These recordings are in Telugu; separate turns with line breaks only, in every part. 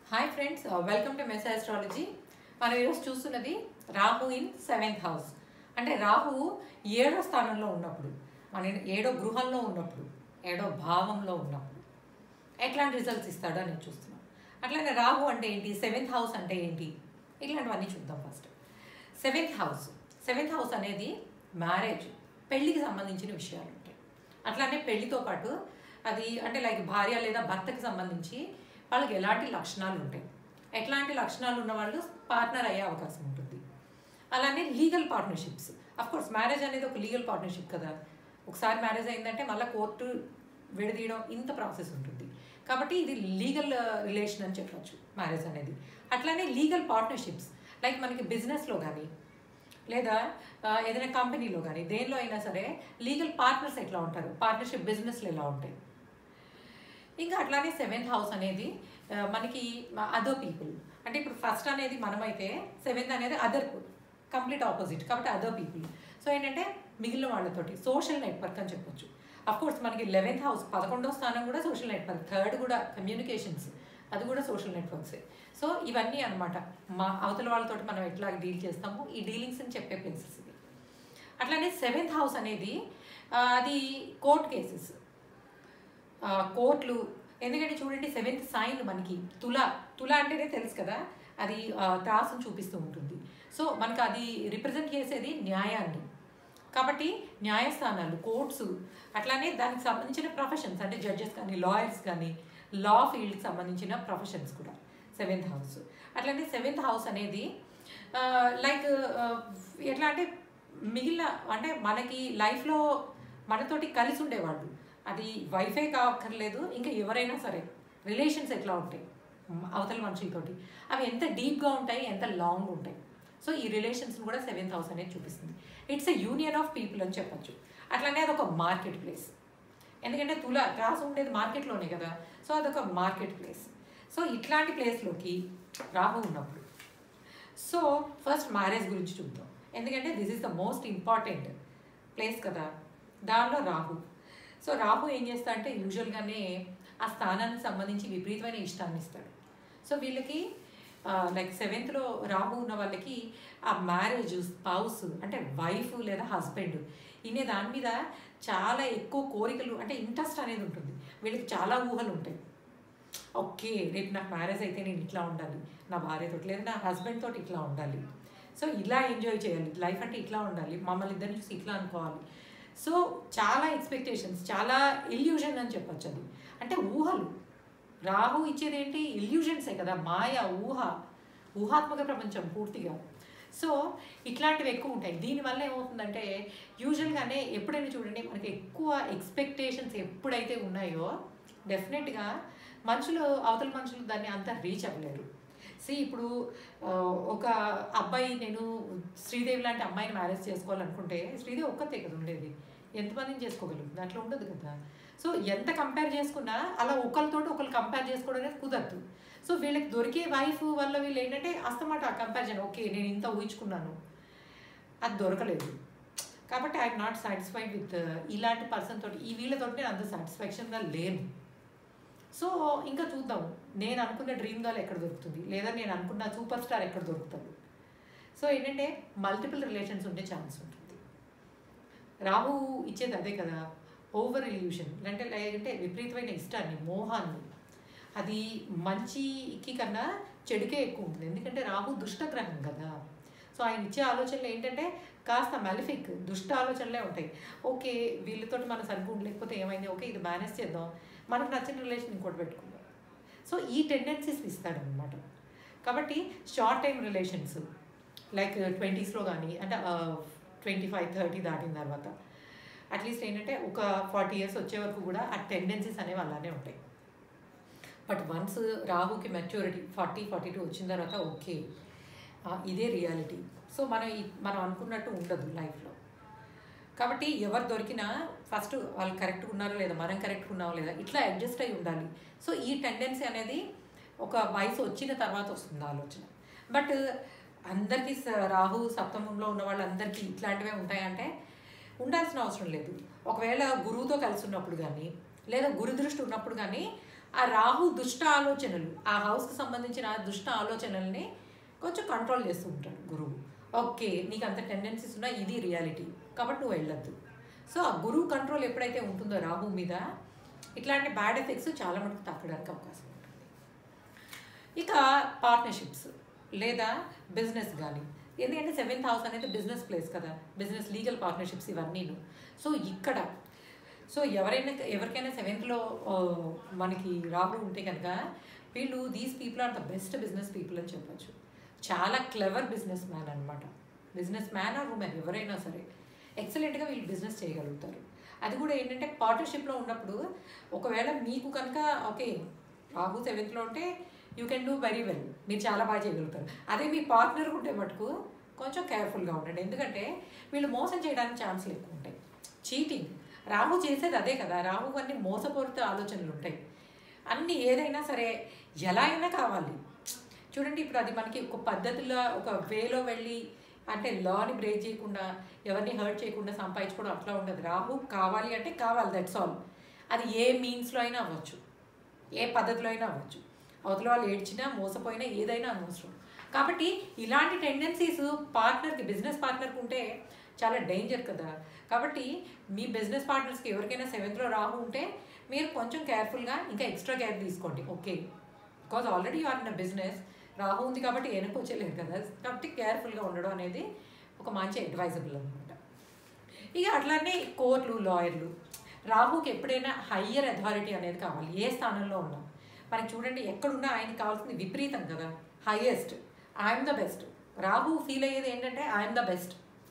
hi friends welcome to MS astrology మనం ఈరోజు చూస్తున్నది రాహు ఇన్ సెవెంత్ హౌస్ అంటే రాహు ఏడో స్థానంలో ఉన్నప్పుడు మన ఏడో గృహంలో ఉన్నప్పుడు ఏడో భావంలో ఉన్నప్పుడు ఎట్లాంటి రిజల్ట్స్ ఇస్తాడో నేను చూస్తున్నాం అట్లానే రాహు అంటే ఏంటి సెవెంత్ హౌస్ అంటే ఏంటి ఇట్లాంటివన్నీ చూద్దాం first seventh house seventh house అనేది మ్యారేజ్ పెళ్ళికి సంబంధించిన విషయాలు ఉంటాయి అట్లానే పెళ్లితో పాటు అది అంటే లైక్ భార్య లేదా భర్తకి సంబంధించి వాళ్ళకి ఎలాంటి లక్షణాలు ఉంటాయి ఎట్లాంటి లక్షణాలు ఉన్న వాళ్ళు పార్ట్నర్ అయ్యే అవకాశం ఉంటుంది అలానే legal partnerships of course marriage అనేది ఒక లీగల్ పార్ట్నర్షిప్ కదా ఒకసారి మ్యారేజ్ అయిందంటే మళ్ళీ కోర్టు విడదీయడం ఇంత ప్రాసెస్ ఉంటుంది కాబట్టి ఇది లీగల్ రిలేషన్ అని చెప్పొచ్చు మ్యారేజ్ అనేది అట్లానే లీగల్ పార్ట్నర్షిప్స్ లైక్ మనకి బిజినెస్లో కానీ లేదా ఆ, ఏదైనా కంపెనీలో కానీ దేనిలో అయినా సరే లీగల్ పార్ట్నర్స్ ఎట్లా ఉంటారు పార్ట్నర్షిప్ బిజినెస్లు ఎలా ఉంటాయి ఇంకా అట్లానే సెవెంత్ హౌస్ అనేది ఆ, మనకి అదర్ పీపుల్ అంటే ఇప్పుడు ఫస్ట్ అనేది మనమైతే సెవెంత్ అనేది అదర్ కంప్లీట్ ఆపోజిట్ కాబట్టి అదర్ పీపుల్ సో ఏంటంటే మిగిలిన వాళ్ళతోటి సోషల్ నెట్వర్క్ అని చెప్పొచ్చు అఫ్ కోర్స్ మనకి లెవెన్త్ హౌస్ పదకొండో స్థానం కూడా సోషల్ నెట్వర్క్ థర్డ్ కూడా కమ్యూనికేషన్స్ అది కూడా సోషల్ నెట్వర్క్సే సో ఇవన్నీ అన్నమాట మా అవతల వాళ్ళతోటి మనం ఎట్లా డీల్ చేస్తాము ఈ డీలింగ్స్ అని చెప్పే ప్లేసెస్ ఇది అట్లానే సెవెంత్ హౌస్ అనేది ఆ, అది కోర్ట్ కేసెస్ ఆ, కోర్టులు ఎందుకంటే చూడండి సెవెంత్ సైన్ మనకి తుల తుల అంటేనే తెలుసు కదా అది ఆ, త్రాసును చూపిస్తూ ఉంటుంది సో మనకు అది రిప్రజెంట్ చేసేది న్యాయాన్ని కాబట్టి న్యాయస్థానాలు కోర్ట్స్ అట్లానే దానికి సంబంధించిన ప్రొఫెషన్స్ అంటే జడ్జెస్ కానీ లాయర్స్ కానీ లా ఫీల్డ్కి సంబంధించిన ప్రొఫెషన్స్ కూడా సెవెంత్ హౌస్ అట్లానే సెవెంత్ హౌస్ అనేది లైక్ ఎట్లా అంటే మిగిలిన అంటే మనకి లైఫ్లో మనతోటి కలిసి ఉండేవాళ్ళు అది వైఫై కావక్కర్లేదు ఇంకా ఎవరైనా సరే రిలేషన్స్ ఎట్లా ఉంటాయి మ్, అవతల మనుషులతోటి అవి ఎంత డీప్గా ఉంటాయి ఎంత లాంగ్ ఉంటాయి సో ఈ రిలేషన్స్ని కూడా సెవెంత్ హౌస్ అనేది చూపిస్తుంది it's a union of people అని చెప్పొచ్చు అట్లనే అదొక మార్కెట్ ప్లేస్ ఎందుకంటే తుల రాసి ఉండేది మార్కెట్లోనే కదా సో అదొక మార్కెట్ ప్లేస్ సో ఇట్లాంటి ప్లేస్లోకి రాహు ఉన్నప్పుడు సో ఫస్ట్ మ్యారేజ్ గురించి చూద్దాం ఎందుకంటే this is the most important place కదా దానిలో రాహు సో రాహు ఏం చేస్తా అంటే యూజువల్గానే ఆ స్థానానికి సంబంధించి విపరీతమైన ఇష్టాన్ని ఇస్తాడు సో వీళ్ళకి లైక్ సెవెంత్లో రాహు ఉన్న వాళ్ళకి ఆ మ్యారేజ్ స్పౌస్ అంటే వైఫ్ లేదా హస్బెండ్ ఇనే దాని మీద చాలా ఎక్కువ కోరికలు అంటే ఇంట్రెస్ట్ అనేది ఉంటుంది వీళ్ళకి చాలా ఊహలు ఉంటాయి ఓకే రేపు నాకు మ్యారేజ్ అయితే నేను ఇట్లా ఉండాలి నా భార్యతో లేదా నా హస్బెండ్ తోటి ఇట్లా ఉండాలి సో ఇలా ఎంజాయ్ చేయాలి లైఫ్ అంటే ఇట్లా ఉండాలి మమ్మల్ని ఇద్దరిని చూసి ఇట్లా అనుకోవాలి సో చాలా ఎక్స్పెక్టేషన్స్ చాలా ఇల్యూజన్ అని చెప్పొచ్చు అది అంటే ఊహలు రాహు ఇచ్చేది ఏంటి ఇల్యూజన్సే కదా మాయ ఊహ ఊహాత్మక ప్రపంచం పూర్తిగా సో ఇట్లాంటివి ఎక్కువ ఉంటాయి దీనివల్ల ఏమవుతుందంటే యూజువల్గానే ఎప్పుడైనా చూడండి మనకి ఎక్కువ ఎక్స్పెక్టేషన్స్ ఎప్పుడైతే ఉన్నాయో డెఫినెట్గా మనుషులు అవతల మనుషులు దాన్ని అంత రీచ్ అవ్వలేరు సి ఇప్పుడు ఆ, ఒక అబ్బాయి నేను శ్రీదేవి లాంటి అమ్మాయిని మ్యారేజ్ చేసుకోవాలనుకుంటే శ్రీదేవి ఒక్కతే కదా ఉండేది ఎంతమందిని చేసుకోగలుగుతుంది అట్లా ఉండదు కదా సో ఎంత కంపేర్ చేసుకున్నా అలా ఒకరితోటి ఒకరు కంపేర్ చేసుకోవడం అనేది కుదరదు సో వీళ్ళకి దొరికే వైఫ్ వల్ల వీళ్ళు ఏంటంటే అస్తమాట కంపారిజన్ ఓకే నేను ఇంత ఊహించుకున్నాను అది దొరకలేదు కాబట్టి ఐఎమ్ నాట్ సాటిస్ఫైడ్ విత్ ఇలాంటి పర్సన్ తోటి ఈ వీళ్ళతోటి నేను అంత సాటిస్ఫాక్షన్గా లేను సో ఇంకా చూద్దాం నేను అనుకున్న డ్రీమ్ గర్ల్ ఎక్కడ దొరుకుతుంది లేదా నేను అనుకున్న సూపర్ స్టార్ ఎక్కడ దొరుకుతుంది సో ఏంటంటే మల్టిపుల్ రిలేషన్స్ ఉండే ఛాన్స్ ఉంటుంది రాహు ఇచ్చేది అదే కదా ఓవర్ ఇల్యూషన్ అంటే లేదంటే విపరీతమైన ఇష్టాన్ని మోహాన్ని అది మంచికి కన్నా చెడుకే ఎక్కువ ఉంటుంది ఎందుకంటే రాహు దుష్టగ్రహం కదా సో ఆయన ఇచ్చే ఆలోచనలు ఏంటంటే కాస్త మెలిఫిక్ దుష్ట ఆలోచనలే ఉంటాయి ఓకే వీళ్ళతోటి మన సరిగ్గా ఉండలేకపోతే ఏమైంది ఓకే ఇది మేనేజ్ చేద్దాం మనకు నచ్చిన రిలేషన్ ఇంకోటి పెట్టుకుందాం సో ఈ టెండెన్సీస్ ఇస్తాడు అనమాట కాబట్టి షార్ట్ టైం రిలేషన్స్ లైక్ ట్వంటీస్లో కానీ అంటే ట్వంటీ ఫైవ్ థర్టీ దాటిన తర్వాత అట్లీస్ట్ ఏంటంటే ఒక ఫార్టీ ఇయర్స్ వచ్చే వరకు కూడా ఆ టెండెన్సీస్ అనేవి అలానే ఉంటాయి బట్ వన్స్ రాహుకి మెచ్యూరిటీ ఫార్టీ ఫార్టీ టూ వచ్చిన తర్వాత ఓకే ఆ, ఇదే రియాలిటీ సో మనం ఈ- మనం అనుకున్నట్టు ఉండదు లైఫ్లో కాబట్టి ఎవరు దొరికినా ఫస్ట్ వాళ్ళు కరెక్ట్గా ఉన్నారో లేదా మనం కరెక్ట్గా ఉన్నామో లేదా ఇట్లా అడ్జస్ట్ అయి ఉండాలి సో ఈ టెండెన్సీ అనేది ఒక వయసు వచ్చిన తర్వాత వస్తుంది ఆలోచన బట్ అందరికీ స- రాహు సప్తమంలో ఉన్న వాళ్ళందరికీ ఇట్లాంటివే ఉంటాయంటే ఉండాల్సిన అవసరం లేదు ఒకవేళ గురువుతో కలిసి ఉన్నప్పుడు కానీ లేదా గురు దృష్టి ఉన్నప్పుడు కానీ ఆ రాహు దుష్ట ఆలోచనలు ఆ హౌస్కి సంబంధించిన ఆ దుష్ట ఆలోచనల్ని కొంచెం కంట్రోల్ చేస్తూ ఉంటాడు గురువు ఓకే నీకు అంత టెండెన్సీస్ ఉన్నా ఇది రియాలిటీ కాబట్టి నువ్వు వెళ్ళొద్దు సో ఆ గురువు కంట్రోల్ ఎప్పుడైతే ఉంటుందో రాహు మీద ఇట్లాంటి బ్యాడ్ ఎఫెక్ట్స్ చాలా మటుకు తగ్గడానికి అవకాశం ఉంటుంది ఇక పార్ట్నర్షిప్స్ లేదా బిజినెస్ కానీ ఎందుకంటే సెవెంత్ హౌస్ అనేది బిజినెస్ ప్లేస్ కదా బిజినెస్ లీగల్ పార్ట్నర్షిప్స్ ఇవన్నీను సో ఇక్కడ సో ఎవరైనా ఎవరికైనా సెవెంత్లో మనకి రాహు ఉంటే కనుక వీళ్ళు these people are the best business people అని చెప్పొచ్చు చాలా క్లెవర్ బిజినెస్ మ్యాన్ అనమాట బిజినెస్ మ్యాన్ ఆర్ ఉమెన్ ఎవరైనా సరే ఎక్సలెంట్గా వీళ్ళు బిజినెస్ చేయగలుగుతారు అది కూడా ఏంటంటే పార్ట్నర్షిప్లో ఉన్నప్పుడు ఒకవేళ మీకు కనుక ఓకే రాహు సెవెంత్లో ఉంటే you can do very well మీరు చాలా బాగా చేయగలుగుతారు అదే మీ పార్ట్నర్ ఉంటే మటుకు కొంచెం కేర్ఫుల్గా ఉండండి ఎందుకంటే వీళ్ళు మోసం చేయడానికి ఛాన్సులు ఎక్కువ ఉంటాయి చీటింగ్ రాహు చేసేది అదే కదా రాహు అన్ని మోసపూరిత ఆలోచనలు ఉంటాయి అన్ని ఏదైనా సరే ఎలా అయినా కావాలి చూడండి ఇప్పుడు అది మనకి ఒక పద్ధతిలో ఒక వేలో వెళ్ళి అంటే లాని బ్రేక్ చేయకుండా ఎవరిని హర్ట్ చేయకుండా సంపాదించుకోవడం అట్లా ఉండదు రాహు కావాలి అంటే కావాలి దట్స్ ఆల్ అది ఏ మీన్స్లో అయినా అవ్వచ్చు ఏ పద్ధతిలో అయినా అవ్వచ్చు అవతల వాళ్ళు ఏడ్చినా మోసపోయినా ఏదైనా అనవసరం కాబట్టి ఇలాంటి టెండెన్సీస్ పార్ట్నర్కి బిజినెస్ పార్ట్నర్కి ఉంటే చాలా డేంజర్ కదా కాబట్టి మీ బిజినెస్ పార్ట్నర్స్కి ఎవరికైనా సెవెంత్లో రాహు ఉంటే మీరు కొంచెం కేర్ఫుల్గా ఇంకా ఎక్స్ట్రా కేర్ తీసుకోండి okay because already are in business Rahu ఉంది కాబట్టి వెనకొచ్చేయలేరు కదా కాబట్టి కేర్ఫుల్గా ఉండడం అనేది ఒక మంచి అడ్వైజబుల్ అనమాట ఇక అట్లానే కోర్టులు లాయర్లు రాహుకి ఎప్పుడైనా హయ్యర్ అథారిటీ అనేది కావాలి ఏ స్థానంలో ఉన్నాం మనకి చూడండి ఎక్కడున్నా ఆయనకి కావాల్సింది విపరీతం కదా highest I'm the best Rahu feel అయ్యేది ఏంటంటే ఐఎమ్ ద బెస్ట్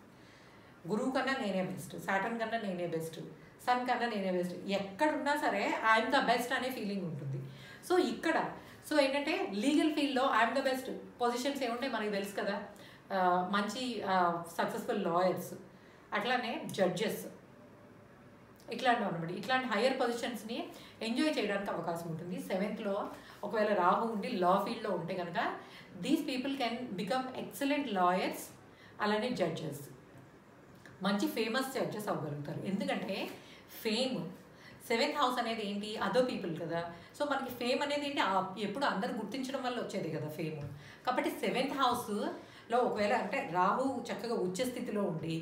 గురువు కన్నా నేనే బెస్ట్ సాటర్న్ కన్నా నేనే బెస్ట్ సన్ కన్నా నేనే బెస్ట్ ఎక్కడున్నా సరే ఐఎమ్ ద బెస్ట్ అనే ఫీలింగ్ ఉంటుంది సో ఇక్కడ సో ఏంటంటే లీగల్ ఫీల్డ్లో ఐఎమ్ ద బెస్ట్ పొజిషన్స్ ఏముంటాయి మనకి తెలుసు కదా ఆ, మంచి సక్సెస్ఫుల్ లాయర్స్ అట్లానే జడ్జెస్ ఇట్లాంటివి అనమాట ఇట్లాంటి హయ్యర్ పొజిషన్స్ని ఎంజాయ్ చేయడానికి అవకాశం ఉంటుంది సెవెంత్లో ఒకవేళ రాహు ఉండి లా ఫీల్డ్లో ఉంటే కనుక these people can become excellent lawyers అలానే జడ్జెస్ మంచి ఫేమస్ జడ్జెస్ అవ్వగలుగుతారు ఎందుకంటే ఫేమ్ సెవెంత్ హౌస్ అనేది ఏంటి అదో పీపుల్ కదా సో మనకి ఫేమ్ అనేది ఏంటి ఆ- ఎప్పుడు అందరు గుర్తించడం వల్ల వచ్చేది కదా ఫేమ్ కాబట్టి సెవెంత్ హౌస్లో ఒకవేళ అంటే రాహు చక్కగా ఉచ్చ స్థితిలో ఉండి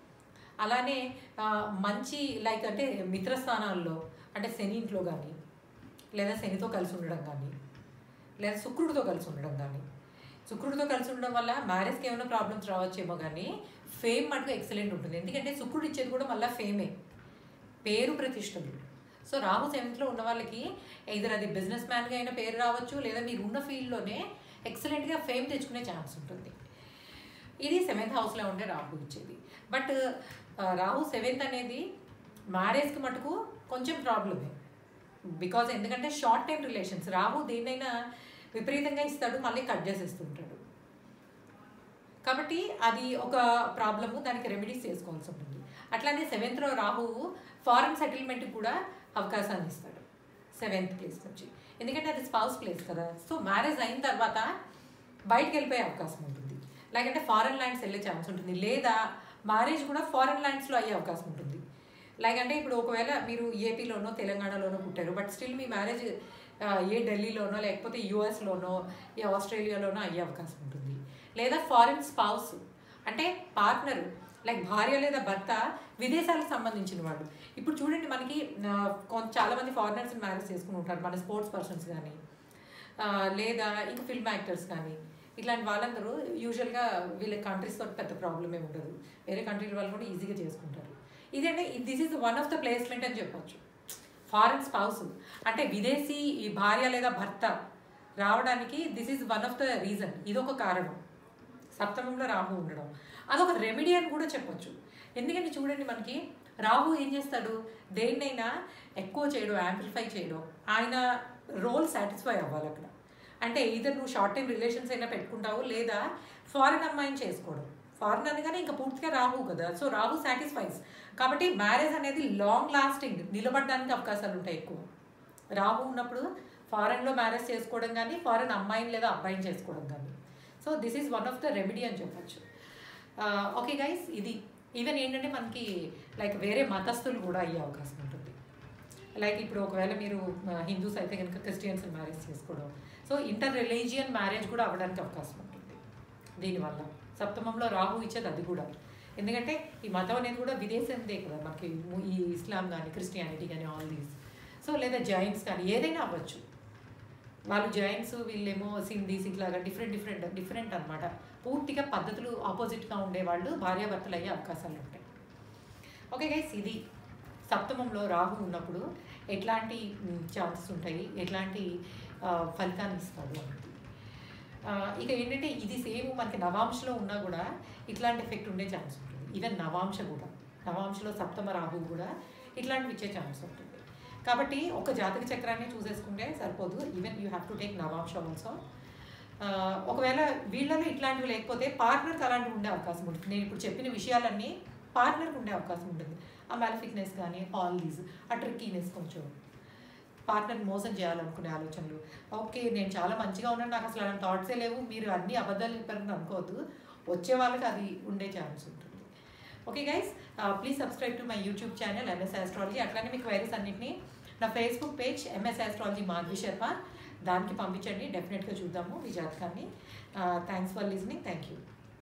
అలానే ఆ, మంచి లైక్ అంటే మిత్రస్థానాల్లో అంటే శని ఇంట్లో కానీ లేదా శనితో కలిసి ఉండడం కానీ లేదా శుక్రుడితో కలిసి ఉండడం కానీ శుక్రుడితో కలిసి ఉండడం వల్ల మ్యారేజ్కి ఏమైనా ప్రాబ్లమ్స్ రావచ్చేమో కానీ ఫేమ్ మటుకు ఎక్సలెంట్ ఉంటుంది ఎందుకంటే శుక్రుడు ఇచ్చేది కూడా మళ్ళీ ఫేమే పేరు ప్రతిష్టలు సో రాహు సెవెంత్లో ఉన్న వాళ్ళకి ఇద్దరు అది బిజినెస్ మ్యాన్గా అయినా పేరు రావచ్చు లేదా మీరు ఉన్న ఫీల్డ్లోనే ఎక్సలెంట్గా ఫేమ్ తెచ్చుకునే ఛాన్స్ ఉంటుంది ఇది సెవెంత్ హౌస్లో ఉండే రాహు ఇచ్చేది బట్ ఆ, రాహు సెవెంత్ అనేది మ్యారేజ్కి మటుకు కొంచెం ప్రాబ్లమే బికాజ్ ఎందుకంటే షార్ట్ టైం రిలేషన్స్ రాహు దేన్నైనా విపరీతంగా ఇస్తాడు మళ్ళీ కట్ చేసేస్తుంటాడు కాబట్టి అది ఒక ప్రాబ్లము దానికి రెమెడీస్ చేసుకోవాల్సి ఉంటుంది అట్లానే సెవెంత్లో రాహువు ఫారెన్ సెటిల్మెంట్కి కూడా అవకాశాన్ని ఇస్తాడు సెవెంత్ ప్లేస్ నుంచి ఎందుకంటే అది స్పౌస్ ప్లేస్ కదా సో మ్యారేజ్ అయిన తర్వాత బయటకు వెళ్ళిపోయే అవకాశం ఉంటుంది లేకంటే ఫారెన్ ల్యాండ్స్ వెళ్ళే ఛాన్స్ ఉంటుంది లేదా మ్యారేజ్ కూడా ఫారెన్ ల్యాండ్స్లో అయ్యే అవకాశం ఉంటుంది లైక్ అంటే ఇప్పుడు ఒకవేళ మీరు ఏపీలోనో తెలంగాణలోనో పుట్టారు బట్ స్టిల్ మీ మ్యారేజ్ ఏ ఢిల్లీలోనో లేకపోతే యూఎస్లోనో ఏ ఆస్ట్రేలియాలోనో అయ్యే అవకాశం ఉంటుంది లేదా ఫారిన్ స్పౌస్ అంటే పార్ట్నర్ లైక్ భార్య లేదా భర్త విదేశాలకు సంబంధించిన వాడు ఇప్పుడు చూడండి మనకి ఆ, కొంత చాలా మంది ఫారినర్స్ మ్యారేజ్ చేసుకుని ఉంటారు మన స్పోర్ట్స్ పర్సన్స్ కానీ ఆ, లేదా ఇంకా ఫిల్మ్ యాక్టర్స్ కానీ ఇట్లాంటి వాళ్ళందరూ యూజువల్గా వీళ్ళ కంట్రీస్ తోటి పెద్ద ప్రాబ్లం ఏమి ఉండదు వేరే కంట్రీల వాళ్ళు కూడా ఈజీగా చేసుకుంటారు ఇదంటే this is one of the placement అని చెప్పొచ్చు ఫారెన్ స్పౌస్ అంటే విదేశీ ఈ భార్య లేదా భర్త రావడానికి this is one of the reason ఇదొక కారణం సప్తమంలో రాహు ఉండడం అదొక రెమెడీ అని కూడా చెప్పొచ్చు ఎందుకంటే చూడండి మనకి రాహు ఏం చేస్తాడు దేన్నైనా ఎక్కువ చేయడం యాంప్లిఫై చేయడం ఆయన రోల్ సాటిస్ఫై అవ్వాలి అక్కడ అంటే ఇద్దరు నువ్వు షార్ట్ టైం రిలేషన్స్ అయినా పెట్టుకుంటావు లేదా ఫారెన్ అమ్మాయిని చేసుకోవడం ఫారెన్ అనగానే ఇంకా పూర్తిగా రాహు కదా సో రాహు సాటిస్ఫైస్ కాబట్టి మ్యారేజ్ అనేది లాంగ్ లాస్టింగ్ నిలబడడానికి అవకాశాలు ఉంటాయి ఎక్కువ రాహు ఉన్నప్పుడు ఫారెన్లో మ్యారేజ్ చేసుకోవడం కానీ ఫారెన్ అమ్మాయిని లేదా అబ్బాయిని చేసుకోవడం కానీ so this is one of the remedy అని చెప్పచ్చు ఓకే గైస్ ఇది ఈవెన్ ఏంటంటే మనకి లైక్ వేరే మతస్థులు కూడా అయ్యే అవకాశం ఉంటుంది లైక్ ఇప్పుడు ఒకవేళ మీరు హిందూస్ అయితే కనుక క్రిస్టియన్స్ మ్యారేజ్ చేసుకోవడం సో ఇంటర్ రిలీజియన్ మ్యారేజ్ కూడా అవ్వడానికి అవకాశం ఉంటుంది దీనివల్ల సప్తమంలో రాహు ఇచ్చేది అది కూడా ఎందుకంటే ఈ మతం అనేది కూడా విదేశందే కదా మనకి ఈ ఇస్లాం కానీ క్రిస్టియానిటీ కానీ ఆల్ దీస్ సో లేదా జైన్స్ కానీ ఏదైనా అవ్వచ్చు వాళ్ళు జైన్స్ వీళ్ళేమో సింధీస్ ఇట్లాగా డిఫరెంట్ డిఫరెంట్ డిఫరెంట్ అనమాట పూర్తిగా పద్ధతులు ఆపోజిట్గా ఉండేవాళ్ళు భార్యాభర్తలు అయ్యే అవకాశాలు ఉంటాయి ఓకే గైస్ ఇది సప్తమంలో రాహు ఉన్నప్పుడు ఎట్లాంటి ఛాన్సెస్ ఉంటాయి ఎట్లాంటి ఆ, ఫలితాన్ని ఇస్తాడు అనేది ఆ, ఇక ఏంటంటే ఇది సేమ్ మనకి నవాంశలో ఉన్నా కూడా ఇట్లాంటి ఎఫెక్ట్ ఉండే ఛాన్స్ ఉంటుంది ఈవెన్ నవాంశ కూడా నవాంశలో సప్తమ రాహు కూడా ఇట్లాంటివి ఇచ్చే ఛాన్స్ ఉంటుంది కాబట్టి ఒక జాతక చక్రాన్ని చూసేసుకుంటే సరిపోదు even you have to take Navamsa also ఒకవేళ వీళ్ళలో ఇట్లాంటివి లేకపోతే పార్ట్నర్కి అలాంటివి ఉండే అవకాశం ఉంటుంది నేను ఇప్పుడు చెప్పిన విషయాలన్నీ పార్ట్నర్కి ఉండే అవకాశం ఉంటుంది ఆ మ్యాలిఫిక్నెస్ కానీ ఆల్ దీస్ ఆ ట్రిక్కీనెస్ కొంచెం పార్ట్నర్ మోసం చేయాలనుకునే ఆలోచనలు ఓకే నేను చాలా మంచిగా ఉన్నాను నాకు అసలు అలాంటి థాట్సే లేవు మీరు అన్ని అబద్ధాలు చెప్పారని అనుకోవద్దు వచ్చే వాళ్ళకి అది ఉండే ఛాన్స్ ఉంటుంది okay guys please subscribe to my YouTube channel MS astrology అట్లానే మీకు వైరస్ అన్నింటినీ నా Facebook page MS astrology Madhavi Sharma దానికి పంపించండి డెఫినెట్గా చూద్దాము ఈ జాతకాన్ని thanks for listening thank you